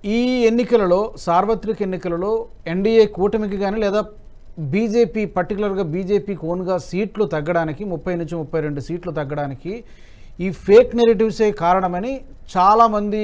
ఈ ఎన్నికలలో సార్వత్రిక ఎన్నికలలో ఎన్డీఏ కూటమికి కానీ లేదా బీజేపీ పర్టికులర్గా బీజేపీకి ఓన్గా సీట్లు తగ్గడానికి ముప్పై నుంచి ముప్పై రెండు సీట్లు తగ్గడానికి ఈ ఫేక్ నెరేటివ్సే కారణమని చాలామంది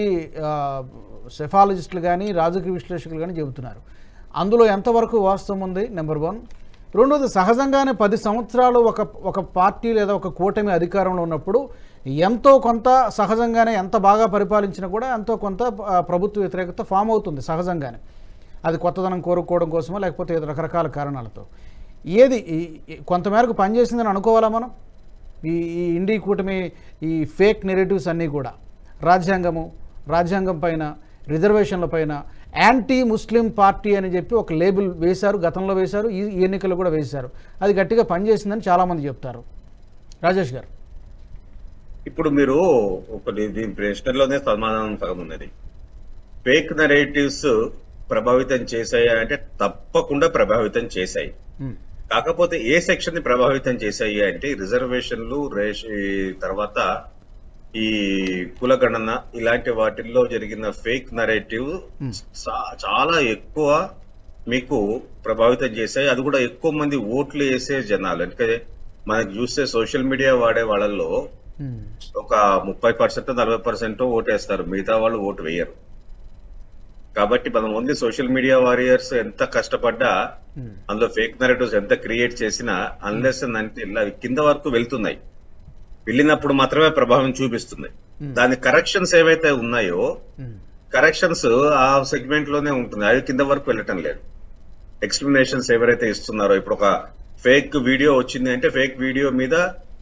సెఫాలజిస్టులు కానీ రాజకీయ విశ్లేషకులు కానీ చెబుతున్నారు అందులో ఎంతవరకు వాస్తవం ఉంది నెంబర్ వన్ రెండోది సహజంగానే పది సంవత్సరాలు ఒక ఒక పార్టీ లేదా ఒక కూటమి అధికారంలో ఉన్నప్పుడు ఎంతో కొంత సహజంగానే ఎంత బాగా పరిపాలించినా కూడా ఎంతో కొంత ఆ, ప్రభుత్వ వ్యతిరేకత ఫామ్ అవుతుంది సహజంగానే అది కొత్తదనం కోరుకోవడం కోసమో లేకపోతే ఏదో రకరకాల కారణాలతో ఏది ఈ- ఈ కొంతమేరకు పనిచేసిందని అనుకోవాలా మనం ఈ ఈ ఇండి కూటమి ఈ ఫేక్ నెరేటివ్స్ అన్నీ కూడా రాజ్యాంగము రాజ్యాంగం పైన రిజర్వేషన్ల పైన యాంటీ ముస్లిం పార్టీ అని చెప్పి ఒక లేబుల్ వేశారు గతంలో వేశారు ఈ ఈ ఎన్నికల్లో కూడా వేశారు అది గట్టిగా పనిచేసిందని చాలామంది చెప్తారు రాజేష్ గారు ఇప్పుడు మీరు ఒకటి దీని ప్రశ్నలోనే సమాధానం సగం ఉన్నది ఫేక్ నరేటివ్స్ ప్రభావితం చేశాయా అంటే తప్పకుండా ప్రభావితం చేశాయి ఉమ్, కాకపోతే ఏ సెక్షన్ ని ప్రభావితం చేశాయి అంటే రిజర్వేషన్లు రేష ఈ తర్వాత ఈ కులగణన ఇలాంటి వాటిల్లో జరిగిన ఫేక్ నరేటివ్ చాలా ఎక్కువ మీకు ప్రభావితం చేశాయి అది కూడా ఎక్కువ మంది ఓట్లు వేసే జనాలు ఎందుకంటే మనకి చూస్తే సోషల్ మీడియా వాడే వాళ్ళల్లో ఉమ్, ఒక ముప్పై పర్సెంట్ నలభై పర్సెంట్ ఓటేస్తారు మిగతా వాళ్ళు ఓటు వేయరు కాబట్టి మనం ఓన్లీ సోషల్ మీడియా వారియర్స్ ఎంత కష్టపడ్డా ఉమ్, అందులో ఫేక్ నరేటివ్స్ ఎంత క్రియేట్ చేసినా అన్లెస్ అంటే ఇలా కింద వరకు వెళ్తున్నాయి వెళ్ళినప్పుడు మాత్రమే ప్రభావం చూపిస్తుంది దాని కరెక్షన్స్ ఏవైతే ఉన్నాయో ఉమ్, కరెక్షన్స్ ఆ సెగ్మెంట్ లోనే ఉంటుంది అవి కింద వరకు వెళ్ళటం లేదు ఎక్స్ప్లెనేషన్స్ ఎవరైతే ఇస్తున్నారో ఇప్పుడు ఒక ఫేక్ వీడియో వచ్చింది అంటే ఫేక్ వీడియో మీద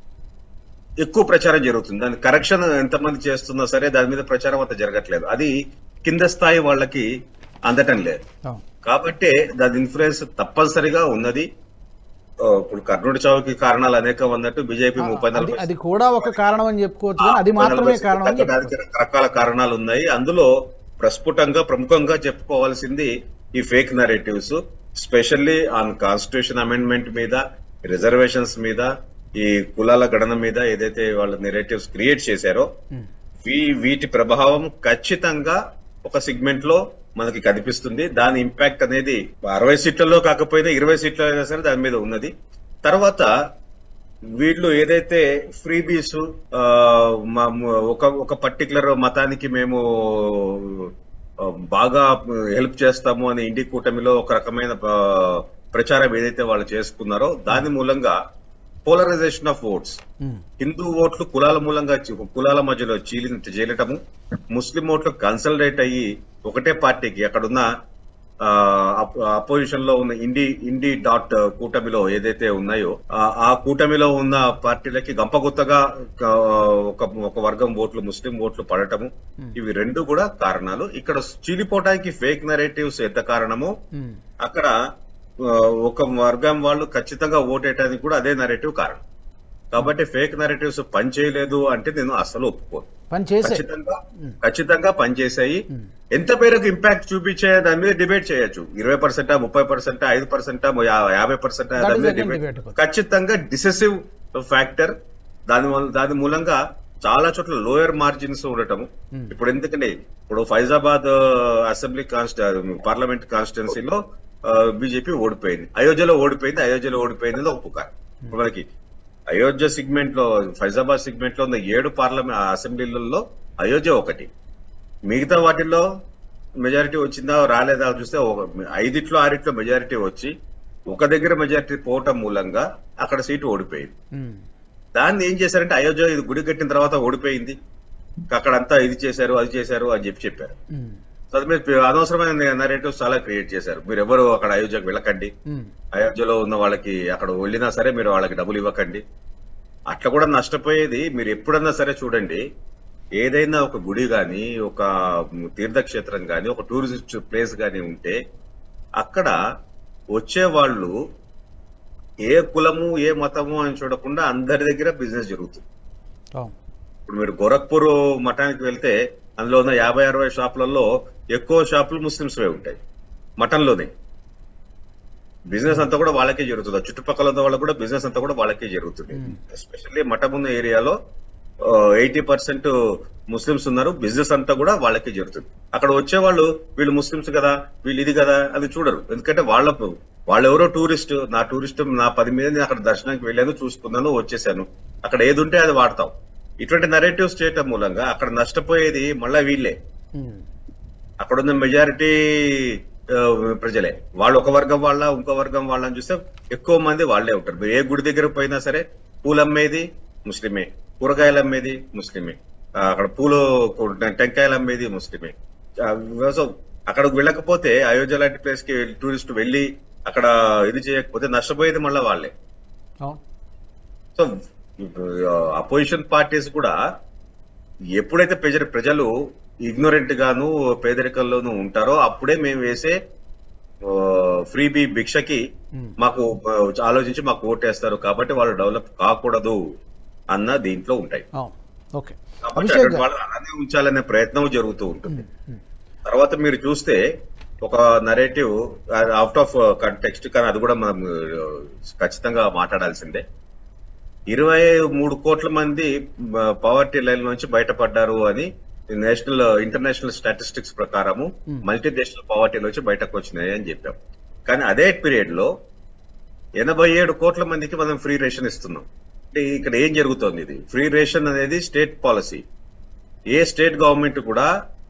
ఎక్కువ ప్రచారం జరుగుతుంది దాని కరెక్షన్ ఎంతమంది చేస్తున్నా సరే దాని మీద ప్రచారం అంత జరగట్లేదు అది కింద స్థాయి వాళ్ళకి అందటం లేదు అవును కాబట్టి దాని ఇన్ఫ్లుయెన్స్ తప్పనిసరిగా ఉన్నది ఆ, ఇప్పుడు కర్ణుడి చావుకి కారణాలు అనేకం అన్నట్టు బీజేపీ ముప్పై అది నలభై అది కూడా ఒక కారణం అని చెప్పుకోవచ్చు కానీ అది మాత్రమే కారణం అని తగ్గడానికి చెప్పుకోవచ్చు రకరకాల కారణాలు ఉన్నాయి అందులో ప్రస్ఫుటంగా ప్రముఖంగా చెప్పుకోవాల్సింది ఈ fake narratives specially on constitution amendment మీద రిజర్వేషన్స్ మీద ఈ కులాల గణన మీద ఏదైతే వాళ్ళ నెరేటివ్స్ క్రియేట్ చేశారో ఉమ్, వీ- వీటి ప్రభావం ఖచ్చితంగా ఒక సెగ్మెంట్ లో మనకి కనిపిస్తుంది దాని ఇంపాక్ట్ అనేది అరవై సీట్లలో కాకపోయినా ఇరవై సీట్లలో అయినా సరే దాని మీద ఉన్నది తర్వాత వీళ్ళు ఏదైతే ఫ్రీబీస్ ఒక ఒక పర్టికులర్ మతానికి మేము ఆ, బాగా హెల్ప్ చేస్తాము అని ఇండి కూటమిలో ఒక రకమైన ఆ, ప్రచారం ఏదైతే వాళ్ళు చేసుకున్నారో దాని మూలంగా పోలరైజేషన్ ఆఫ్ ఓట్స్ ఉమ్, హిందూ ఓట్లు కులాల మూలంగా చి- కులాల మధ్యలో చీలి చీలటము ముస్లిం ఓట్లు కన్సల్టేట్ అయ్యి ఒకటే పార్టీకి అక్కడున్న అపోజిషన్ లో ఉన్న ఇండి ఇండి డాట్ కూటమిలో ఏదైతే ఉన్నాయో ఆ- ఆ కూటమిలో ఉన్న పార్టీలకి గంపగుత్తగా ఆ, ఒక ఒక వర్గం ఓట్లు ముస్లిం ఓట్లు పడటము ఇవి రెండు కూడా కారణాలు ఇక్కడ చీలిపోవడానికి ఫేక్ నరేటివ్స్ ఎంత కారణమో ఉమ్, అక్కడ ఆ, ఒక వర్గం వాళ్ళు ఖచ్చితంగా ఓటేయడానికి కూడా అదే నరేటివ్ కారణం కాబట్టి ఫేక్ నరేటివ్స్ పనిచేయలేదు అంటే నేను అసలు ఒప్పుకోను పని చేసే ఖచ్చితంగా ఖచ్చితంగా పనిచేశాయి ఎంత పేరుకు ఇంపాక్ట్ చూపించే దాని మీద డిబేట్ చేయొచ్చు ఇరవై పర్సెంటా ముప్పై పర్సెంటా ఐదు పర్సెంటా యాభై పర్సెంటా That దాని is మీద again డిబేట్ debatable. ఖచ్చితంగా డిసెసివ్ ఫ్యాక్టర్ దాని వల్ల దాని మూలంగా చాలా చోట్ల లోయర్ మార్జిన్స్ ఉండటం ఇప్పుడు ఎందుకంటే ఇప్పుడు ఫైజాబాద్ అసెంబ్లీ కాన్స్టి పార్లమెంట్ కాన్స్టిట్యున్సీలో బీజేపీ ఓడిపోయింది అయోధ్యలో ఓడిపోయింది అయోధ్యలో ఓడిపోయింది అని ఒక పుకారు ఇప్పుడు మనకి అయోధ్య సిగ్మెంట్ లో ఫైజాబాద్ సిగ్మెంట్ లో ఉన్న ఏడు పార్లమెంట్ అసెంబ్లీలలో అయోధ్య ఒకటి మిగతా వాటిల్లో మెజారిటీ వచ్చిందా రాలేదా చూస్తే ఒక ఐదిట్లో ఆరిట్లో మెజారిటీ వచ్చి ఒక దగ్గర మెజారిటీ పోవటం మూలంగా అక్కడ సీటు ఓడిపోయింది ఉమ్, దాన్ని ఏం చేశారంటే అయోధ్య ఇది గుడి కట్టిన తర్వాత ఓడిపోయింది అక్కడంతా ఇది చేశారు అది చేశారు అని చెప్పి చెప్పారు ఉమ్, సో అది మీరు అనవసరమైన నరేటివ్స్ చాలా క్రియేట్ చేశారు మీరు ఎవరు అక్కడ అయోధ్యకు వెళ్ళకండి ఉమ్, అయోధ్యలో ఉన్న వాళ్ళకి అక్కడ వెళ్ళినా సరే మీరు వాళ్ళకి డబ్బులు ఇవ్వకండి అట్లా కూడా నష్టపోయేది మీరు ఎప్పుడన్నా సరే చూడండి ఏదైనా ఒక గుడి గాని ఒక తీర్థక్షేత్రం గాని ఒక టూరిస్ట్ ప్లేస్ గాని ఉంటే అక్కడ వచ్చే వాళ్ళు ఏ కులము ఏ మతము అని చూడకుండా అందరి దగ్గర బిజినెస్ జరుగుతుంది అవును ఇప్పుడు మీరు గోరఖ్పూర్ మఠానికి వెళ్తే అందులో ఉన్న యాభై అరవై షాపులలో ఎక్కువ షాపులు ముస్లిమ్స్ ఉంటాయి మఠంలోనే బిజినెస్ అంతా కూడా వాళ్ళకే జరుగుతుంది ఆ చుట్టుపక్కల ఉన్న వాళ్ళకి కూడా బిజినెస్ అంతా కూడా వాళ్ళకే జరుగుతుంది ఎస్పెషల్లీ మఠం ఉన్న ఏరియాలో ఎయిటీ పర్సెంట్ ముస్లిమ్స్ ఉన్నారు బిజినెస్ అంతా కూడా వాళ్ళకే జరుగుతుంది అక్కడ వచ్చే వాళ్ళు వీళ్ళు ముస్లిమ్స్ కదా వీళ్ళు ఇది కదా అది చూడరు ఎందుకంటే వాళ్ళ వాళ్ళు ఎవరో టూరిస్ట్ నా టూరిస్ట్ నా పది మీద నేను అక్కడ దర్శనానికి వెళ్ళాను చూసుకున్నాను వచ్చేసాను అక్కడ ఏది ఉంటే అది వాడతాం ఇటువంటి నరేటివ్స్ చేయటం మూలంగా అక్కడ నష్టపోయేది మళ్ళా వీళ్ళే ఉమ్. అక్కడ ఉన్న మెజారిటీ ప్రజలే వాళ్ళు ఒక వర్గం వాళ్ళ ఇంకో వర్గం వాళ్ళని చూస్తే ఎక్కువ మంది వాళ్ళే ఉంటారు మీరు ఏ గుడి దగ్గర పోయినా సరే పూలు అమ్మేది ముస్లిమే కూరగాయలు అమ్మేది ముస్లిమే ఆ, అక్కడ పూలు టెంకాయలు అమ్మేది ముస్లిమే ఆ, సో అక్కడికి వెళ్ళకపోతే అయోధ్య లాంటి ప్లేస్ కి టూరిస్ట్ వెళ్ళి అక్కడ ఇది చేయకపోతే నష్టపోయేది మళ్ళీ వాళ్ళే అవును సో అపోజిషన్ పార్టీస్ కూడా ఎప్పుడైతే ప్రజలు ప్రజలు ఇగ్నోరెంట్ గాను పేదరికంలోనూ ఉంటారో అప్పుడే మేము వేసే ఫ్రీ బీ భిక్షకి ఉమ్. మాకు ఆ, ఆలోచించి మాకు ఓటేస్తారు కాబట్టి వాళ్ళు డెవలప్ కాకూడదు అన్న దీంట్లో ఉంటాయి అవును ఓకే కాబట్టి అభిషేక్ అక్కడ వాళ్ళు అలానే ఉంచాలనే ప్రయత్నం జరుగుతూ ఉంటుంది ఉమ్. తర్వాత మీరు చూస్తే ఒక నరేటివ్ అవుట్ ఆఫ్ కంటెక్స్ట్ కానీ అది కూడా మనం ఆ, ఖచ్చితంగా మాట్లాడాల్సిందే ఇరవై మూడు కోట్ల మంది పవర్టీ లైన్ నుంచి బయటపడ్డారు అని నేషనల్ ఇంటర్నేషనల్ స్టాటిస్టిక్స్ ప్రకారము మల్టీ నేషనల్ పవర్టీ నుంచి బయటకు వచ్చినాయి అని చెప్పాం కానీ అదే పీరియడ్ లో ఎనభై ఏడు కోట్ల మందికి మనం ఫ్రీ రేషన్ ఇస్తున్నాం అంటే ఇక్కడ ఏం జరుగుతోంది ఇది ఫ్రీ రేషన్ అనేది స్టేట్ పాలసీ ఏ స్టేట్ గవర్నమెంట్ కూడా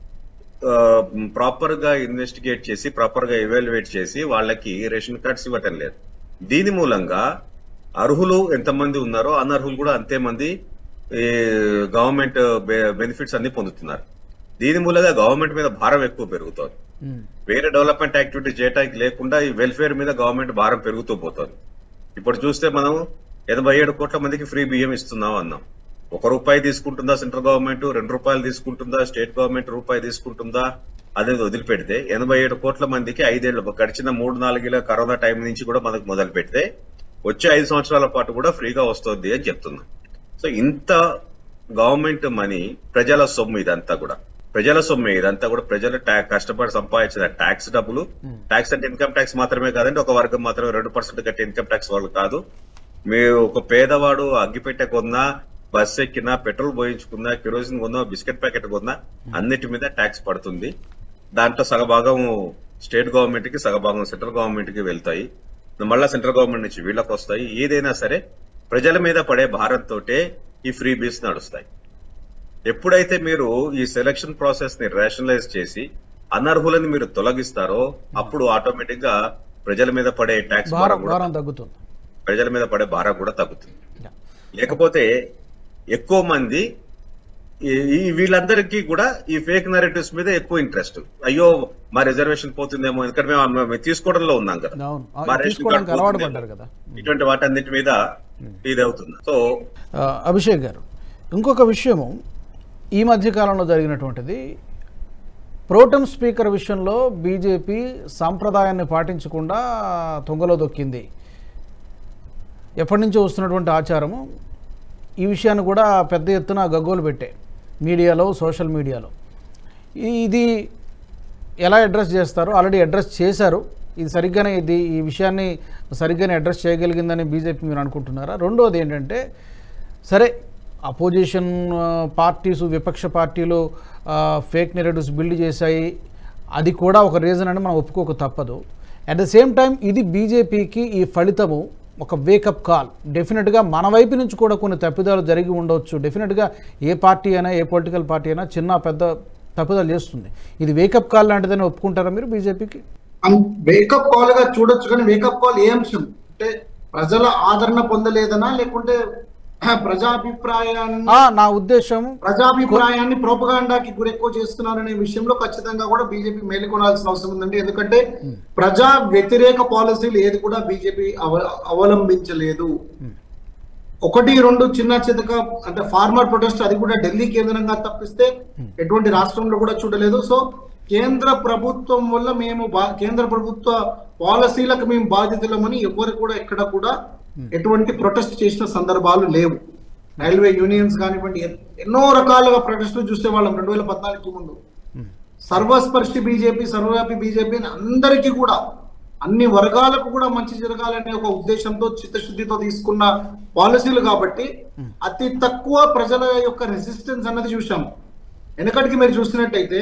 ప్రాపర్ గా ఇన్వెస్టిగేట్ చేసి ప్రాపర్ గా ఎవాల్యుయేట్ చేసి వాళ్ళకి రేషన్ కార్డ్స్ ఇవ్వటం లేదు దీని మూలంగా అర్హులు ఎంతమంది ఉన్నారో అనర్హులు కూడా అంతే మంది ఈ గవర్నమెంట్ బెనిఫిట్స్ అన్ని పొందుతున్నారు దీని మూలంగా గవర్నమెంట్ మీద భారం ఎక్కువ పెరుగుతోంది ఉమ్. వేరే డెవలప్మెంట్ యాక్టివిటీ చేయడానికి లేకుండా ఈ వెల్ఫేర్ మీద గవర్నమెంట్ భారం పెరుగుతూ పోతుంది ఇప్పుడు చూస్తే మనం ఎనభై ఏడు కోట్ల మందికి ఫ్రీ బియ్యం ఇస్తున్నాం అన్నాం ఒక రూపాయి తీసుకుంటుందా సెంట్రల్ గవర్నమెంట్ రెండు రూపాయలు తీసుకుంటుందా స్టేట్ గవర్నమెంట్ రూపాయి తీసుకుంటుందా అనేది వదిలిపెడితే ఎనభై ఏడు కోట్ల మందికి ఐదేళ్లు గడిచిన మూడు నాలుగేళ్ల కరోనా టైం నుంచి కూడా మనకు మొదలు పెడితే వచ్చే ఐదు సంవత్సరాల పాటు కూడా ఫ్రీగా వస్తుంది అని చెప్తున్నాం సో ఇంత గవర్నమెంట్ మనీ ప్రజల సొమ్ము ఇదంతా కూడా ప్రజల సొమ్ము ఇదంతా కూడా ప్రజలు ta- కష్టపడి సంపాదించిన ట్యాక్స్ డబ్బులు ట్యాక్స్ అంటే ఇన్కమ్ ట్యాక్స్ మాత్రమే కాదండి ఒక వర్గం మాత్రమే రెండు పర్సెంట్ కట్టే ఇన్కమ్ ట్యాక్స్ వాళ్ళు కాదు మీరు ఒక పేదవాడు అగ్గిపెట్టె కొన్నా బస్ ఎక్కినా పెట్రోల్ పోయించుకున్నా కిరోసిన్ కొన్నా బిస్కెట్ ప్యాకెట్ కొన్నా అన్నిటి మీద ట్యాక్స్ పడుతుంది దాంట్లో సగభాగం స్టేట్ గవర్నమెంట్ కి సగభాగం సెంట్రల్ గవర్నమెంట్ కి వెళ్తాయి మళ్ళా సెంట్రల్ గవర్నమెంట్ నుంచి వీళ్ళకి వస్తాయి ఏదైనా సరే ప్రజల మీద పడే భారంతో ఈ ఫ్రీ బీస్ నడుస్తాయి ఎప్పుడైతే మీరు ఈ సెలక్షన్ ప్రాసెస్ ని రేషనలైజ్ చేసి అనర్హులని మీరు తొలగిస్తారో అప్పుడు ఆటోమేటిక్ గా ప్రజల మీద పడే ట్యాక్స్ భారం భారం కూడా భారం తగ్గుతుంది ప్రజల మీద పడే భారం కూడా తగ్గుతుంది Yeah. లేకపోతే ఎక్కువ మంది ఈ- ఈ వీళ్ళందరికీ కూడా ఈ ఫేక్ నరేటివ్స్ మీద ఎక్కువ ఇంట్రెస్ట్ అయ్యో మా రిజర్వేషన్ పోతుందేమో ఎందుకంటే మేము మేము తీసుకోవడంలో ఉన్నాం కదా అవును ఆ, మా రేషన్ తీసుకోవడానికి కార్డు అలవాటు పోతుందేమో. పడ్డారు కదా ఇటువంటి వాటన్నిటి మీద ఇది అవుతుంది సో ఆ, అభిషేక్ గారు ఇంకొక విషయము ఈ మధ్య కాలంలో జరిగినటువంటిది ప్రోటమ్ స్పీకర్ విషయంలో బీజేపీ సాంప్రదాయాన్ని పాటించకుండా తొంగలో దొక్కింది ఎప్పటి నుంచో వస్తున్నటువంటి ఆచారము ఈ విషయాన్ని కూడా పెద్ద ఎత్తున గగ్గోలు పెట్టే మీడియాలో సోషల్ మీడియాలో ఈ- ఇది ఎలా అడ్రస్ చేస్తారు ఆల్రెడీ అడ్రస్ చేశారు ఇది సరిగ్గానే ఇది ఈ విషయాన్ని సరిగ్గానే అడ్రస్ చేయగలిగిందని బీజేపీ మీరు అనుకుంటున్నారా రెండోది ఏంటంటే సరే అపోజిషన్ పార్టీస్ విపక్ష పార్టీలు ఫేక్ నెరేటివ్స్ బిల్డ్ చేశాయి అది కూడా ఒక రీజన్ అని మనం ఒప్పుకోక తప్పదు అట్ ద సేమ్ టైం ఇది బీజేపీకి ఈ ఫలితము ఒక వేకప్ కాల్ డెఫినెట్గా మన వైపు నుంచి కూడా కొన్ని తప్పిదాలు జరిగి ఉండవచ్చు డెఫినెట్గా ఏ పార్టీ అయినా ఏ పొలిటికల్ పార్టీ అయినా చిన్న పెద్ద తప్పిదాలు చేస్తుంది ఇది వేకప్ కాల్ లాంటిదని ఒప్పుకుంటారా మీరు బీజేపీకి వేకప్ కాల్ గా చూడొచ్చు కానీ వేకప్ కాల్ ఏ అంశం అంటే ప్రజల ఆదరణ పొందలేదనా లేకుంటే ప్రజాభిప్రాయాన్ని ఆ, నా ఉద్దేశం ప్రజాభిప్రాయాన్ని ప్రోపగాండాకి గురి ఎక్కువ చేస్తున్నారనే విషయంలో ఖచ్చితంగా కూడా బీజేపీ మేలుకొనాల్సిన అవసరం ఉందండి ఎందుకంటే ప్రజా వ్యతిరేక పాలసీలు ఏది కూడా బీజేపీ అవలంబించలేదు ఒకటి రెండు చిన్న చితక అంటే ఫార్మర్ ప్రొటెస్ట్ అది కూడా ఢిల్లీ కేంద్రంగా తప్పిస్తే ఎటువంటి రాష్ట్రంలో కూడా చూడలేదు సో కేంద్ర ప్రభుత్వం వల్ల మేము బా- కేంద్ర ప్రభుత్వ పాలసీలకు మేము బాధితులమని ఎవరు కూడా ఎక్కడ కూడా ఎటువంటి ప్రొటెస్ట్ చేసిన సందర్భాలు లేవు రైల్వే యూనియన్స్ కానివ్వండి ఎన్- ఎన్నో రకాలుగా ప్రొటెస్టులు చూస్తే వాళ్ళం రెండు వేల పద్నాలుగు ముందు సర్వస్పర్శి బీజేపీ సర్వవ్యాపి బీజేపీ అని అందరికీ కూడా అన్ని వర్గాలకు కూడా మంచి జరగాలనే ఒక ఉద్దేశంతో చిత్తశుద్ధితో తీసుకున్న పాలసీలు కాబట్టి అతి తక్కువ ప్రజల యొక్క రెసిస్టెన్స్ అన్నది చూసాం వెనకటికి మీరు చూసినట్టయితే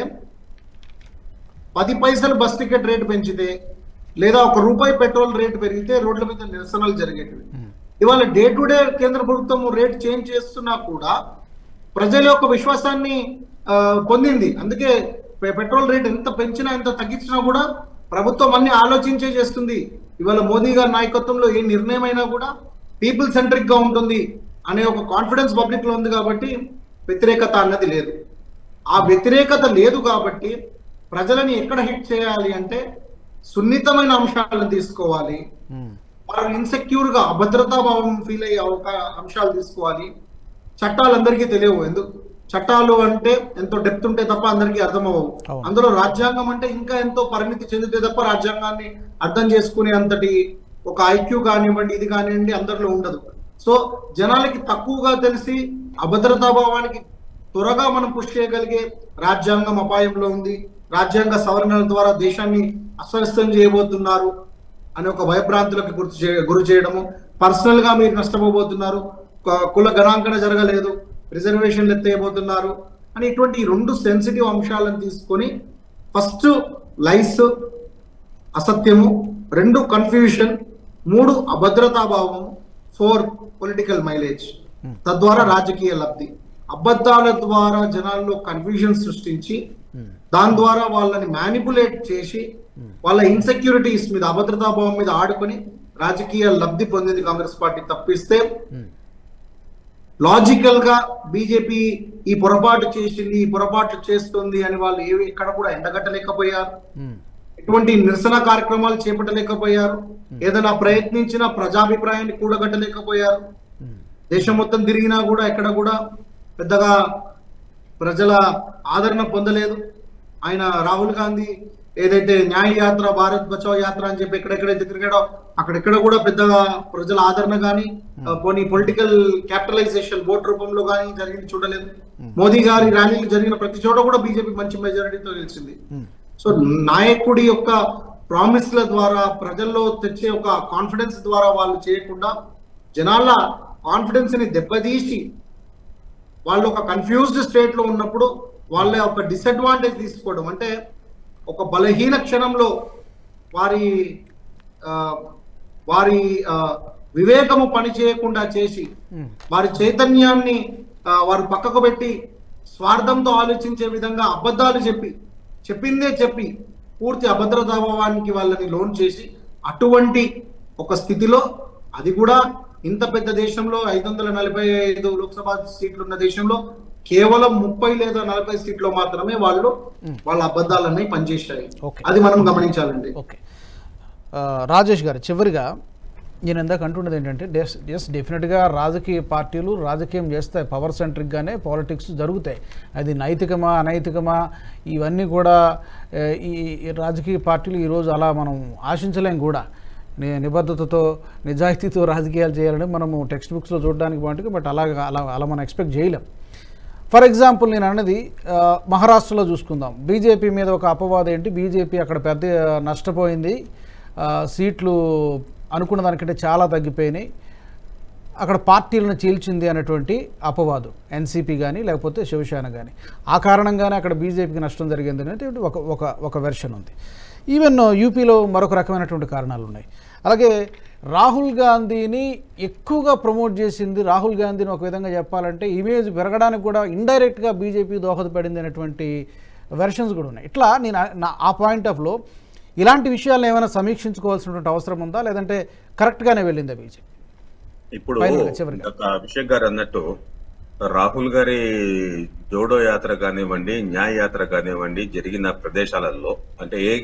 పది పైసలు బస్ టికెట్ రేటు పెంచితే లేదా ఒక రూపాయి పెట్రోల్ రేటు పెరిగితే రోడ్ల మీద నిరసనలు జరిగేటివి ఇవాళ డే టు డే కేంద్ర ప్రభుత్వం రేట్ చేంజ్ చేస్తున్నా కూడా ప్రజల యొక్క విశ్వాసాన్ని ఆ, పొందింది అందుకే పె- పెట్రోల్ రేట్ ఎంత పెంచినా ఎంత తగ్గించినా కూడా ప్రభుత్వం అన్ని ఆలోచించే చేస్తుంది ఇవాళ మోదీ గారి నాయకత్వంలో ఏ నిర్ణయం అయినా కూడా పీపుల్ సెంట్రిక్ గా ఉంటుంది అనే ఒక కాన్ఫిడెన్స్ పబ్లిక్ లో ఉంది కాబట్టి వ్యతిరేకత అన్నది లేదు ఆ వ్యతిరేకత లేదు కాబట్టి ప్రజలని ఎక్కడ హిట్ చేయాలి అంటే సున్నితమైన అంశాలను తీసుకోవాలి ఉమ్, వారు ఇన్సెక్యూర్ గా అభద్రతా భావం ఫీల్ అయ్యే అవకా- అంశాలు తీసుకోవాలి చట్టాలు అందరికీ తెలియవు ఎందుకు చట్టాలు అంటే ఎంతో డెప్త్ ఉంటే తప్ప అందరికీ అర్థమవవు అవును. అందులో రాజ్యాంగం అంటే ఇంకా ఎంతో పరిణితి చెందితే తప్ప రాజ్యాంగాన్ని అర్థం చేసుకునే అంతటి ఒక ఐక్యూ కానివ్వండి ఇది కానివ్వండి అందరిలో ఉండదు సో జనాలకి తక్కువగా తెలిసి అభద్రతా భావానికి త్వరగా మనం పుష్ చేయగలిగే రాజ్యాంగం అపాయంలో ఉంది రాజ్యాంగ సవరణల ద్వారా దేశాన్ని అస్వస్థం చేయబోతున్నారు అనే ఒక భయభ్రాంతులకు గుర్తు చే గురి చేయడము పర్సనల్ గా మీరు నష్టపోబోతున్నారు కు- కుల గణాంకన జరగలేదు రిజర్వేషన్లు ఎత్తేయబోతున్నారు అని ఇటువంటి ఈ రెండు సెన్సిటివ్ అంశాలను తీసుకొని ఫస్ట్ లైస్ అసత్యము రెండు కన్ఫ్యూషన్ మూడు అభద్రతా భావము ఫోర్ పొలిటికల్ మైలేజ్ తద్వారా రాజకీయ లబ్ధి అబద్ధాల ద్వారా జనాల్లో కన్ఫ్యూజన్ సృష్టించి ఉమ్, దాని ద్వారా వాళ్ళని మ్యానిపులేట్ చేసి వాళ్ళ ఇన్సెక్యూరిటీస్ మీద అభద్రతా భావం మీద ఆడుకొని రాజకీయ లబ్ధి పొందింది కాంగ్రెస్ పార్టీ తప్పిస్తే ఉమ్, లాజికల్ గా బీజేపీ ఈ పొరపాటు చేసింది ఈ పొరపాటు చేస్తుంది అని వాళ్ళు ఏవి ఎక్కడ కూడా ఎండగట్టలేకపోయారు ఉమ్, ఎటువంటి నిరసన కార్యక్రమాలు చేపట్టలేకపోయారు ఏదైనా ప్రయత్నించిన ప్రజాభిప్రాయాన్ని కూడగట్టలేకపోయారు ఉమ్, దేశం మొత్తం తిరిగినా కూడా ఎక్కడ కూడా పెద్దగా ప్రజల ఆదరణ పొందలేదు ఆయన రాహుల్ గాంధీ ఏదైతే న్యాయ యాత్ర భారత్ బచావ్ యాత్ర అని చెప్పి ఎక్కడెక్కడైతే తిరిగాడో అక్కడెక్కడ కూడా పెద్దగా ప్రజల ఆదరణ కానీ పోనీ పొలిటికల్ క్యాపిటలైజేషన్ ఓట్ రూపంలో కానీ జరిగింది చూడలేదు మోదీ గారి ర్యాలీలు జరిగిన ప్రతి చోట కూడా బీజేపీ మంచి మెజారిటీతో గెలిచింది ఉమ్, సో నాయకుడి యొక్క ప్రామిస్ల ద్వారా ప్రజల్లో తెచ్చే ఒక కాన్ఫిడెన్స్ ద్వారా వాళ్ళు చేయకుండా జనాల కాన్ఫిడెన్స్ ని దెబ్బతీసి వాళ్ళు ఒక కన్ఫ్యూజ్డ్ స్టేట్ లో ఉన్నప్పుడు వాళ్ళ ఒక డిసడ్వాంటేజ్ తీసుకోవడం అంటే ఒక బలహీన క్షణంలో వారి ఆ, వారి ఆ, వివేకము పని చేయకుండా చేసి ఉమ్, వారి చైతన్యాన్ని ఆ, వారు పక్కకు పెట్టి స్వార్థంతో ఆలోచించే విధంగా అబద్ధాలు చెప్పి చెప్పిందే చెప్పి పూర్తి అభద్రతాభావానికి వాళ్ళని లోన్ చేసి అటువంటి ఒక స్థితిలో అది కూడా ఇంత పెద్ద దేశంలో ఐదు వందల నలభై ఐదు లోక్సభ సీట్లు ఉన్న దేశంలో కేవలం ముప్పై లేదా నలభై సీట్లో మాత్రమే వాళ్ళు వాళ్ళ అబద్ధాలన్నీ పనిచేశాయి ఓకే. అది మనం గమనించాలండి ఓకే ఆ, రాజేష్ గారు చివరిగా నేను ఇందాక అంటున్నది ఏంటంటే డెస్ ఎస్ డెఫినెట్గా రాజకీయ పార్టీలు రాజకీయం చేస్తాయి పవర్ సెంట్రిక్గానే పాలిటిక్స్ జరుగుతాయి అది నైతికమా అనైతికమా ఇవన్నీ కూడా ఏ, ఈ ఈ రాజకీయ పార్టీలు ఈరోజు అలా మనం ఆశించలేం కూడా ని నిబద్ధతతో నిజాయితీతో రాజకీయాలు చేయాలని మనము టెక్స్ట్ బుక్స్లో చూడడానికి బాగుంటుంది బట్ అలాగా అలా అలా మనం ఎక్స్పెక్ట్ చేయలేం ఫర్ ఎగ్జాంపుల్ నేను అన్నది ఆ, మహారాష్ట్రలో చూసుకుందాం బీజేపీ మీద ఒక అపవాదం ఏంటి బీజేపీ అక్కడ పెద్ద నష్టపోయింది ఆ, సీట్లు అనుకున్న దానికంటే చాలా తగ్గిపోయినాయి అక్కడ పార్టీలను చీల్చింది అనేటువంటి అపవాదు ఎన్సీపీ కానీ లేకపోతే శివసేన కానీ ఆ కారణంగానే అక్కడ బీజేపీకి నష్టం జరిగింది అనేది ఒక ఒక ఒక వెర్షన్ ఉంది ఈవెన్ యూపీలో మరొక రకమైనటువంటి కారణాలు ఉన్నాయి అలాగే రాహుల్ గాంధీని ఎక్కువగా ప్రమోట్ చేసింది రాహుల్ గాంధీని ఒక విధంగా చెప్పాలంటే ఇమేజ్ పెరగడానికి కూడా ఇండైరెక్ట్గా బీజేపీ దోహదపడింది అనేటువంటి వెర్షన్స్ కూడా ఉన్నాయి ఇట్లా నేను ఆ- నా ఆ పాయింట్ ఆఫ్లో ఇలాంటి విషయాలను ఏమైనా సమీక్షించుకోవాల్సినటువంటి అవసరం ఉందా లేదంటే కరెక్ట్గానే వెళ్ళిందా బీజేపీ ఇప్పుడు Final గా, చివరిగా. ఇందాక అభిషేక్ గారు అన్నట్టు రాహుల్ గారి జోడో యాత్ర కానివ్వండి న్యాయ యాత్ర కానివ్వండి జరిగిన ప్రదేశాలలో అంటే ఏ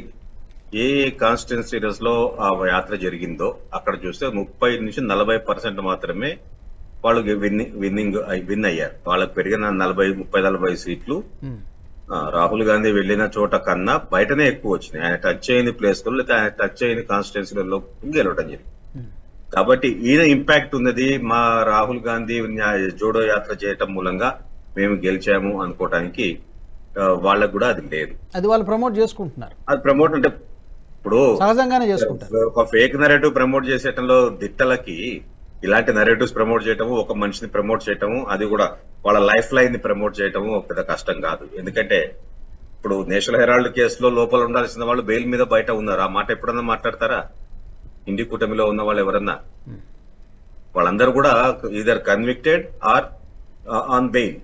ఏ కాన్స్టిట్యున్సీస్ లో ఆ యాత్ర జరిగిందో అక్కడ చూస్తే ముప్పై నుంచి నలభై పర్సెంట్ మాత్రమే వాళ్ళు విన్నింగ్ విన్నింగ్ విన్ అయ్యారు వాళ్ళకి పెరిగిన నలభై ముప్పై నలభై సీట్లు ఉమ్, ఆ, రాహుల్ గాంధీ వెళ్ళిన చోట కన్నా బయటనే ఎక్కువ వచ్చినాయి ఆయన టచ్ అయిన ప్లేస్ లేకపోతే ఆయన టచ్ అయిన కాన్స్టిట్యున్సీలలో గెలవడం జరిగింది ఉమ్, కాబట్టి ఈయన ఇంపాక్ట్ ఉన్నది మా రాహుల్ గాంధీ న్యా- జోడో యాత్ర చేయటం మూలంగా మేము గెలిచాము అనుకోవటానికి ఆ, వాళ్ళకు కూడా అది లేదు అది వాళ్ళు ప్రమోట్ చేసుకుంటున్నారు అది ప్రమోట్ అంటే ఇప్పుడు సహజంగానే చేసుకుంటారు ఒక ఫేక్ నరేటివ్ ప్రమోట్ చేసేటంలో దిట్టలకి ఇలాంటి నరేటివ్స్ ప్రమోట్ చేయటము ఒక మనిషిని ప్రమోట్ చేయటము అది కూడా వాళ్ళ లైఫ్ లైన్ ని ప్రమోట్ చేయటము ఒక పెద్ద కష్టం కాదు ఎందుకంటే ఇప్పుడు నేషనల్ హెరాల్డ్ కేసులో లోపల ఉండాల్సిన వాళ్ళు బెయిల్ మీద బయట ఉన్నారు ఆ మాట ఎప్పుడన్నా మాట్లాడతారా ఇండి కూటమిలో ఉన్న వాళ్ళు ఎవరన్నా వాళ్ళందరూ కూడా either convicted or on bail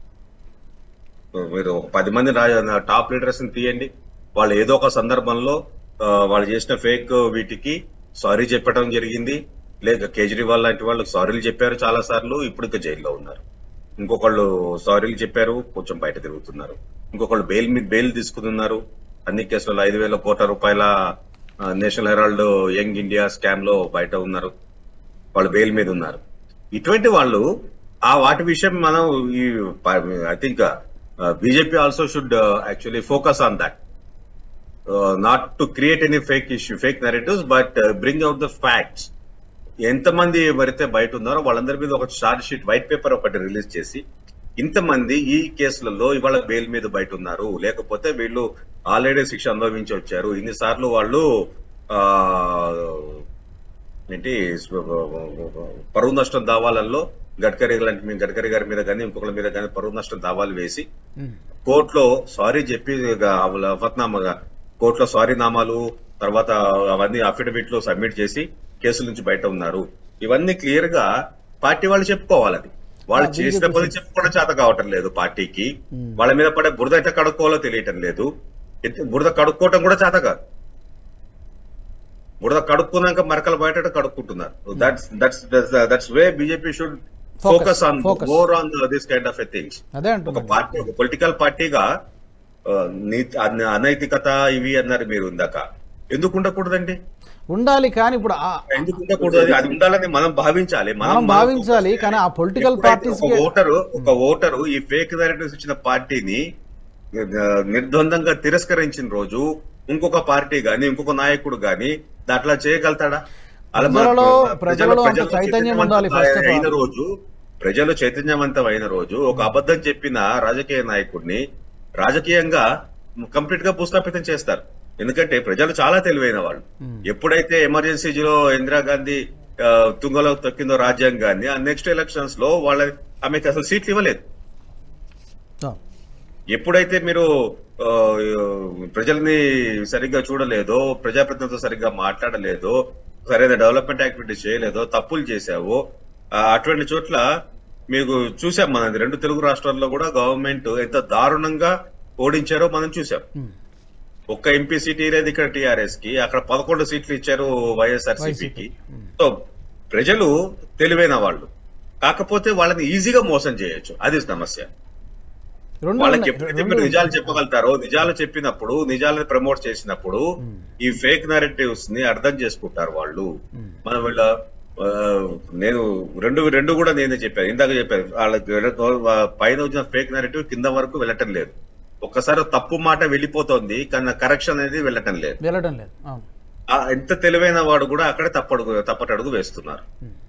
మీరు ఒక పది మంది రా- టాప్ లీడర్స్ ని తీయండి వాళ్ళు ఏదో ఒక సందర్భంలో ఆ, వాళ్ళు చేసిన ఫేక్ వీటికి సారీ చెప్పడం జరిగింది లేక కేజ్రీవాల్ లాంటి వాళ్ళు సారీలు చెప్పారు చాలా సార్లు ఇప్పుడు ఇంకా జైల్లో ఉన్నారు ఇంకొకళ్ళు సారీలు చెప్పారు కొంచెం బయట తిరుగుతున్నారు ఇంకొకళ్ళు బెయిల్ మీద బెయిల్ తీసుకున్నారు అన్ని కేసులలో ఐదు వేల కోట్ల రూపాయల ఆ, National Herald Young India scam లో బయట ఉన్నారు వాళ్ళు బెయిల్ మీద ఉన్నారు ఇటువంటి వాళ్ళు ఆ వాటి విషయం మనం ఈ I think BJP also should actually focus on that not to create any fake issue fake narratives but bring out the facts ఎంతమంది ఎవరైతే బయట ఉన్నారో వాళ్ళందరి మీద ఒక చార్జ్ షీట్ వైట్ పేపర్ ఒకటి రిలీజ్ చేసి ఇంతమంది ఈ కేసులలో ఇవాళ బెయిల్ మీద బయట ఉన్నారు లేకపోతే వీళ్ళు ఆల్రెడీ శిక్ష అనుభవించి వచ్చారు ఇన్నిసార్లు వాళ్ళు ఆ ఏంటి పరువు నష్టం దావాలలో గడ్కరీ లాంటి మీ గడ్కరీ గారి మీద కానీ ఇంకొకరి మీద కానీ పరువు నష్టం దావాలు వేసి ఉమ్. కోర్టులో సారీ చెప్పి అఫత్నామాగా కోర్టులో సారీ నామాలు తర్వాత అవన్నీ అఫిడవిట్ లో సబ్మిట్ చేసి కేసుల నుంచి బయట ఉన్నారు ఇవన్నీ క్లియర్ గా పార్టీ వాళ్ళు చెప్పుకోవాలి అది వాళ్ళు ఆ, చేసిన BJP పని చెప్పుకోవడం చేత కావటం లేదు పార్టీకి Hmm. వాళ్ళ మీద పడే బురద ఎట్లా కడుక్కోవాలో తెలియటం లేదు ఎత్తి- బురద కడుక్కోవటం కూడా చేత కాదు బురద కడుక్కున్నాక మరకలు బయట కడుక్కుంటున్నారు that's that's that's way BJP should Focus, focus on focus. More on this kind of a things అదే ఒక అంటున్నాను పార్టీ ఒక పొలిటికల్ పార్టీగా ఆ, నీతి అన- అనైతికత ఇవి అన్నారు మీరు ఇందాక ఎందుకు ఉండకూడదండి ఉండాలి కానీ ఇప్పుడు ఆ- ఎందుకు ఉండకూడదు అది- అది ఉండాలని మనం భావించాలి మనం భావించాలి కానీ ఆ పొలిటికల్ ఎప్పుడైతే పార్టీస్ ఒక ఓటరు ఒక ఓటరు ఈ ఫేక్ నరేటివ్స్ ఇచ్చిన పార్టీని ఆ, నిర్ద్వందంగా తిరస్కరించిన రోజు ఇంకొక పార్టీ గాని ఇంకొక నాయకుడు గాని దాంట్లో చేయగలుగుతాడా అలా మన ప్రజలలో ప్రజలు- ప్రజలలో అంత ప్రజలు చైతన్యం ఉండాలి ఫస్ట్ ఆఫ్ అయిన ఆల్ రోజు ప్రజలు చైతన్యవంతం అయిన రోజు ఒక అబద్ధం చెప్పిన రాజకీయ నాయకుడిని రాజకీయంగా కంప్లీట్ గా భూస్థాపితం చేస్తారు ఎందుకంటే ప్రజలు చాలా తెలివైన వాళ్ళు Hmm. ఎప్పుడైతే ఎమర్జెన్సీలో ఇందిరాగాంధీ ఆ, తుంగలో తొక్కిందో రాజ్యాంగాన్ని ఆ నెక్స్ట్ ఎలక్షన్స్ లో వాళ్ళ ఆమెకి అసలు సీట్లు ఇవ్వలేదు ఆ. ఎప్పుడైతే మీరు ఆ, ప్రజల్ని సరిగ్గా చూడలేదో ప్రజాప్రతినిధులతో సరిగ్గా మాట్లాడలేదో సరైన డెవలప్మెంట్ యాక్టివిటీస్ చేయలేదో తప్పులు చేశావో ఆ, అటువంటి చోట్ల మీకు చూసాం మనం రెండు తెలుగు రాష్ట్రాల్లో కూడా గవర్నమెంట్ ఎంత దారుణంగా ఓడించారో మనం చూసాం ఉమ్. ఒక్క ఎంపీ సీట్ ఇరేది ఇక్కడ టీఆర్ఎస్ కి అక్కడ పదకొండు సీట్లు ఇచ్చారు వైఎస్ఆర్సీపీకి ఉమ్. సో ప్రజలు తెలివైన వాళ్ళు కాకపోతే వాళ్ళని ఈజీగా మోసం చేయొచ్చు అది సమస్య రెండు వాళ్ళకి ఉన్నాయి. ఎప్పుడైతే రెండు మీరు నిజాలు చెప్పగలుగుతారో నిజాలు చెప్పినప్పుడు నిజాలను ప్రమోట్ చేసినప్పుడు ఉమ్. ఈ ఫేక్ నరేటివ్స్ ని అర్థం చేసుకుంటారు వాళ్ళు ఉమ్. మనం వీళ్ళ ఆ, నేను రెండు రెండు కూడా నేనే చెప్పాను ఇందాక చెప్పాను వాళ్ళకి వెళ్ళ- పైన వచ్చిన ఫేక్ నరేటివ్ కింద వరకు వెళ్ళటం లేదు ఒక్కసారి తప్పు మాట వెళ్ళిపోతుంది కానీ కరెక్షన్ అనేది వెళ్ళటం లేదు వెళ్ళడం లేదు అవును ఆ ఎంత తెలివైన వాడు కూడా అక్కడే తప్పడుగు తప్పటడుగు వేస్తున్నారు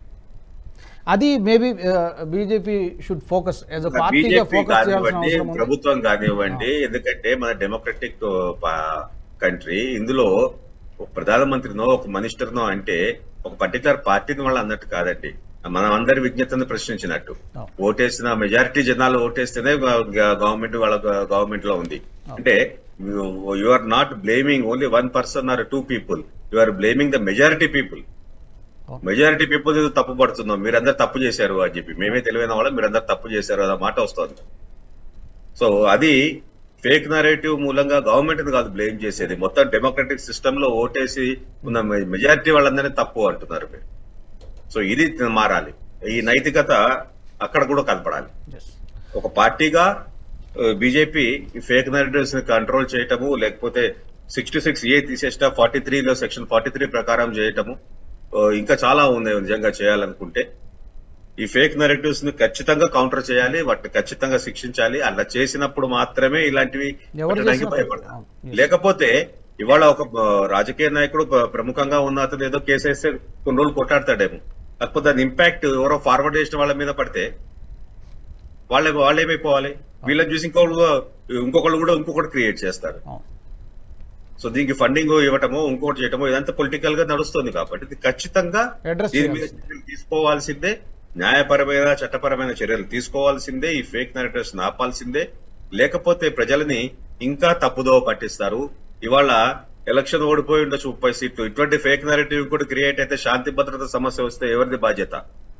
అది maybe BJP should focus as a పార్టీగా బీజేపీ ఫోకస్ చేయాల్సిన కానివ్వండి అవసరం ఉంది ప్రభుత్వం కానివ్వండి ఎందుకంటే మన డెమోక్రటిక్ కంట్రీ ఇందులో ఒక ప్రధానమంత్రినో ఒక మినిస్టర్నో అంటే ఒక పర్టికులర్ పార్టీని వాళ్ళు అన్నట్టు కాదండి మనం అందరి విజ్ఞతను ప్రశ్నించినట్టు అవును. ఓటేసిన మెజారిటీ జనాలు ఓటేస్తేనే గవర్నమెంట్ వాళ్ళ గవర్నమెంట్ లో ఉంది అంటే you are not blaming only one person or two people you are blaming the majority people అవును. మెజారిటీ పీపుల్ తప్పు పడుతున్నాం మీరందరు తప్పు చేశారు అని చెప్పి మేమే తెలివైన వాళ్ళం మీరందరు తప్పు చేశారు అన్న మాట వస్తుంది సో అది ఫేక్ నరేటివ్ మూలంగా గవర్నమెంట్ కాదు బ్లేమ్ చేసేది మొత్తం డెమోక్రటిక్ సిస్టమ్ లో ఓటేసి ఉన్న మెజారిటీ వాళ్ళందరినీ తప్పు అంటున్నారు మీరు సో ఇది మారాలి ఈ నైతికత అక్కడ కూడా కనపడాలి Yes. ఒక పార్టీగా బీజేపీ ఈ ఫేక్ నరేటివ్స్ ని కంట్రోల్ చేయటము లేకపోతే సిక్స్టీ సిక్స్ ఏ తీసేసిన ఫార్టీ త్రీలో సెక్షన్ ఫార్టీ త్రీ ప్రకారం చేయటము ఆ, ఇంకా చాలా ఉంది నిజంగా చేయాలనుకుంటే ఈ ఫేక్ నరేటివ్స్ ని ఖచ్చితంగా కౌంటర్ చేయాలి వాటిని ఖచ్చితంగా శిక్షించాలి అలా చేసినప్పుడు మాత్రమే ఇలాంటివి ఎవరు పెట్టడానికి చేసినా భయపడతారు అవును. Yes. లేకపోతే ఇవాళ ఒక ఆ, రాజకీయ నాయకుడు ప్ర- ప్రముఖంగా ఉన్న అతను ఏదో కేసు వేస్తే కొన్ని రోజులు కొట్టాడతాడేమో కాకపోతే దాని ఇంపాక్ట్ ఎవరో ఫార్వర్డ్ చేసిన వాళ్ళ మీద పడితే వాళ్ళే వాళ్ళు ఏమైపోవాలి వీళ్ళని చూసి ఇంకొకళ్ళు ఇంకొకళ్ళు కూడా ఇంకొకటి క్రియేట్ చేస్తారు అవును సో దీనికి ఫండింగ్ ఇవ్వటము ఇంకోటి చేయటము ఇదంతా పొలిటికల్ గా నడుస్తుంది కాబట్టి ఇది ఖచ్చితంగా Address దీని మీద చేయాల్సింది. చర్యలు తీసుకోవాల్సిందే న్యాయపరమైన చట్టపరమైన చర్యలు తీసుకోవాల్సిందే ఈ ఫేక్ నరేటివ్స్ ఆపాల్సిందే లేకపోతే ప్రజలని ఇంకా తప్పుదోవ పట్టిస్తారు ఇవాళ ఎలక్షన్ ఓడిపోయి ఉండొచ్చు ముప్పై సీట్లు ఇటువంటి ఫేక్ నరేటివ్ కూడా క్రియేట్ అయితే శాంతి భద్రత సమస్య వస్తే ఎవరిది బాధ్యత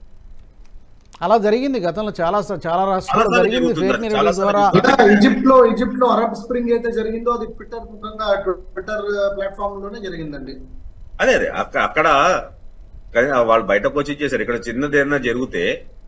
అలా జరిగింది గతంలో చాలా స- చాలా రాష్ట్రాల్లో చాలాసార్లు జరిగింది జరుగుతుంది. ఫేక్ న్యూస్ చాలాసార్లు ద్వారా ఇంకా ఈజిప్ట్ లో ఈజిప్ట్ లో అరబ్ స్ప్రింగ్ అయితే జరిగిందో అది ట్విట్టర్ ముఖంగా ట్విట్టర్ ప్లాట్ఫామ్ లోనే జరిగిందండి అదే అదే అక్క- అక్కడ కానీ వాళ్ళు బయటకు వచ్చి చేశారు ఇక్కడ చిన్నది ఏదైనా జరిగితే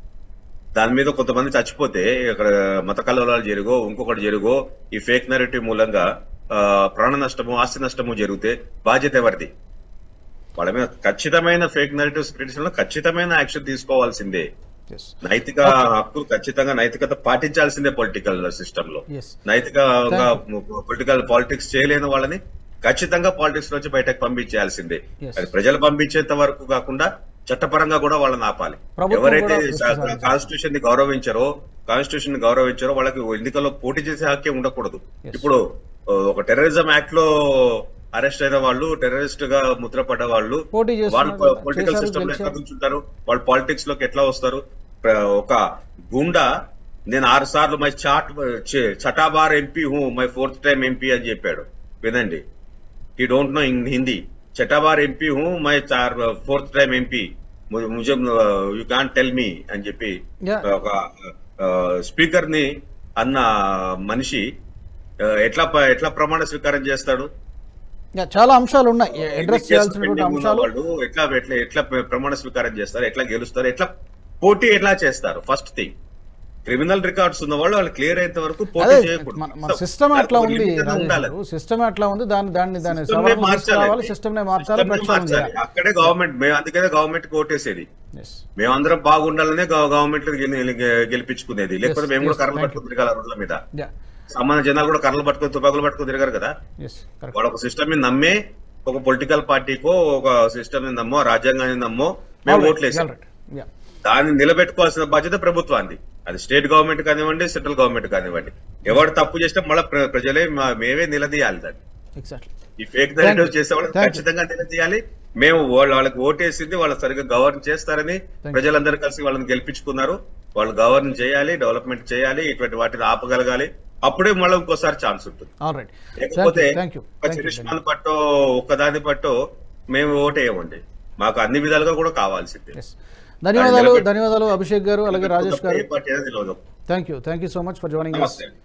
దాని మీద కొంతమంది చచ్చిపోతే ఇక్కడ మత కలవరాలు జరుగో ఇంకొకటి జరుగో ఈ ఫేక్ నెరేటివ్ మూలంగా ఆ, ప్రాణ నష్టము ఆస్తి నష్టము జరిగితే బాధ్యత ఎవరిది వాళ్ళ మీద ఖచ్చితమైన ఫేక్ నెరేటివ్ స్ప్రెడ్స్ లో ఖచ్చితమైన యాక్షన్ తీసుకోవాల్సిందే Yes. నైతిక హక్కులు ఖచ్చితంగా నైతికత పాటించాల్సిందే పొలిటికల్ సిస్టమ్ లో Yes. నైతికంగా పొలిటికల్ పాలిటిక్స్ చేయలేని వాళ్ళని ఖచ్చితంగా పాలిటిక్స్ నుంచి బయటకు పంపించేయాల్సిందే Yes. అది ప్రజలు పంపించేంత వరకు కాకుండా చట్టపరంగా కూడా వాళ్ళని ఆపాలి ప్రభుత్వం ఎవరైతే కూడా దృష్టి సారించాలి. కాన్స్టిట్యూషన్ ని గౌరవించారో కాన్స్టిట్యూషన్ ని గౌరవించారో వాళ్ళకి ఎన్నికల్లో పోటీ చేసే హక్కే ఉండకూడదు Yes. ఇప్పుడు ఆ, ఒక టెర్రరిజం యాక్ట్ లో అరెస్ట్ అయిన వాళ్ళు టెర్రరిస్ట్ గా ముద్రపడ్డ వాళ్ళు పోటీ చేస్తున్నారు వాళ్ళు కదా. పొలిటికల్ చేశారు, సిస్టమ్ లో ఎట్లా గెలిచారు. కూర్చుంటారు వాళ్ళు పాలిటిక్స్ లోకి ఎట్లా వస్తారు ప్ర- ఒక గుండా నేను ఆరు సార్లు మై చాట్ చ- చటాబార్ ఎంపీ హూ మై ఫోర్త్ టైం ఎంపీ అని చెప్పాడు వినండి ఈ డోంట్ నో ఇన్ హిందీ చటాబార్ ఎంపీ హూ మై చార్ ఫోర్త్ టైం ఎంపీ ముజే యూ కాన్ టెల్ మీ అని చెప్పి Yeah. ఒక స్పీకర్ ని అన్న మనిషి ఆ, ఎట్లా ప- ఎట్లా ప్రమాణ స్వీకారం చేస్తాడు Yeah, చాలా అంశాలు ఉన్నాయి అడ్రస్ ఎన్ని కేసులు చేయాల్సినటువంటి పెండింగ్ ఉన్న అంశాలు వాళ్ళు ఎట్లా ఎట్లా ఎట్లా ప్రమాణ స్వీకారం చేస్తారు ఎట్లా గెలుస్తారు ఎట్లా పోటీ ఎట్లా చేస్తారు ఫస్ట్ థింగ్ క్రిమినల్ రికార్డ్స్ ఉన్న వాళ్ళు వాళ్ళు క్లియర్ అయ్యేంత వరకు పోటీ అదే చేయకూడదు మన మన సిస్టమ్ అట్లా ఉంది Limited గా రాజేష్ ఉండాలి. గారు సిస్టమ్ అట్లా ఉంది దాన్ని దాన్ని దాన్ని System నే సవరణ మార్చాలి. తీసుకురావాలి సిస్టమ్ నే మార్చాలి System నే ప్రక్షాళన మార్చాలి. చేయాలి అక్కడే గవర్నమెంట్ మేము అందుకనే గవర్నమెంట్ కోటేసేది Yes. మేమందరం బాగుండాలనే గవర్నమెంట్ గెలిపించుకునేది లేకపోతే Yes, మేము కూడా yes, కర్రలు thank పట్టుకుని తిరగాల రోడ్ల మీద Yeah. సామాన్య జనాలు కూడా కర్రలు పట్టుకుని తుపాకులు పట్టుకుని తిరగారు కదా Yes, correct. వాళ్ళ ఒక సిస్టమ్ ని నమ్మే ఒక పొలిటికల్ పార్టీకో ఒక సిస్టమ్ ని నమ్మో రాజ్యాంగాన్ని నమ్మో మేము All right, ఓట్లేసాం all right. Yeah. దాన్ని నిలబెట్టుకోవాల్సిన బాధ్యత ప్రభుత్వాన్ని అది స్టేట్ గవర్నమెంట్ కానివ్వండి సెంట్రల్ గవర్నమెంట్ కానివ్వండి ఎవరు తప్పు చేస్తే మళ్ళీ ప్ర- ప్రజలే మా- మేమే నిలదీయాలి దాన్ని Exactly. ఈ ఫేక్ Thank నెరేటివ్ you. చేసే వాళ్ళని Thank you. ఖచ్చితంగా నిలదీయాలి మేము వాళ్ళ- వాళ్ళకి ఓటేసింది వాళ్ళు సరిగ్గా గవర్న్ చేస్తారని you. ప్రజలందరూ కలిసి వాళ్ళని గెలిపించుకున్నారు వాళ్ళు గవర్న్ చేయాలి డెవలప్మెంట్ చేయాలి ఇటువంటి వాటిని ఆపగలగాలి అప్పుడే మళ్ళీ ఇంకోసారి ఛాన్స్ ఉంటుంది All right. Thank లేకపోతే you. Thank you. ఒక Thank you. చరిష్మాన్ పట్టో ఒక్కదాని పట్టో మేము ఓటేయమండి మాకు అన్ని విధాలుగా కూడా కావాల్సిందే Yes. ధన్యవాదాలు నిలబెట్టు. ధన్యవాదాలు అభిషేక్ గారు అలాగే రాజేష్ గారు ఏ పార్టీ అనేది తెలియదు thank you thank you so much for joining us నమస్తే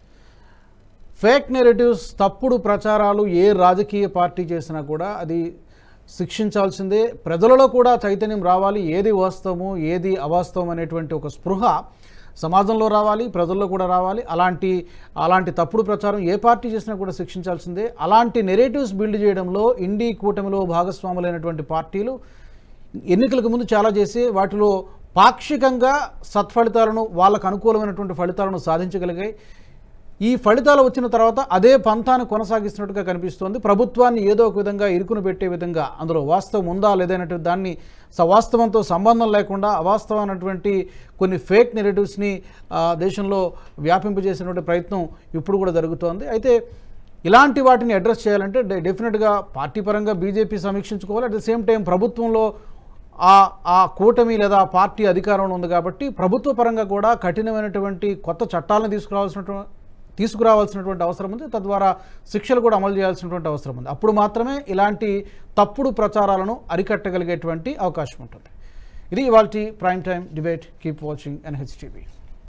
ఫేక్ నెరేటివ్స్ తప్పుడు ప్రచారాలు ఏ రాజకీయ పార్టీ చేసినా కూడా అది శిక్షించాల్సిందే ప్రజలలో కూడా చైతన్యం రావాలి ఏది వాస్తవము ఏది అవాస్తవం అనేటువంటి ఒక స్పృహ సమాజంలో రావాలి ప్రజల్లో కూడా రావాలి అలాంటి అలాంటి తప్పుడు ప్రచారం ఏ పార్టీ చేసినా కూడా శిక్షించాల్సిందే అలాంటి నెరేటివ్స్ బిల్డ్ చేయడంలో ఇండీ కూటమిలో భాగస్వాములైనటువంటి పార్టీలు ఎన్నికలకు ముందు చాలా చేసి వాటిలో పాక్షికంగా సత్ఫలితాలను వాళ్ళకు అనుకూలమైనటువంటి ఫలితాలను సాధించగలిగాయి ఈ ఫలితాలు వచ్చిన తర్వాత అదే పంతాను కొనసాగిస్తున్నట్టుగా కనిపిస్తోంది ప్రభుత్వాన్ని ఏదో ఒక విధంగా ఇరుకును పెట్టే విధంగా అందులో వాస్తవం ఉందా లేదనేటువంటి దాన్ని సవాస్తవంతో సంబంధం లేకుండా అవాస్తవమైనటువంటి కొన్ని ఫేక్ నెరేటివ్స్ని ఆ, దేశంలో వ్యాపింపజేసినటువంటి ప్రయత్నం ఇప్పుడు కూడా జరుగుతోంది అయితే ఇలాంటి వాటిని అడ్రస్ చేయాలంటే డె- డెఫినెట్గా పార్టీ పరంగా బీజేపీ సమీక్షించుకోవాలి అట్ ద సేమ్ టైం ప్రభుత్వంలో ఆ ఆ కూటమి లేదా ఆ పార్టీ అధికారంలో ఉంది కాబట్టి ప్రభుత్వ పరంగా కూడా కఠినమైనటువంటి కొత్త చట్టాలను తీసుకురావాల్సినటువంటి తీసుకురావాల్సినటువంటి అవసరం ఉంది తద్వారా శిక్షలు కూడా అమలు చేయాల్సినటువంటి అవసరం ఉంది అప్పుడు మాత్రమే ఇలాంటి తప్పుడు ప్రచారాలను అరికట్టగలిగేటువంటి అవకాశం ఉంటుంది ఇది ఇవాళ prime time debate keep watching NHTV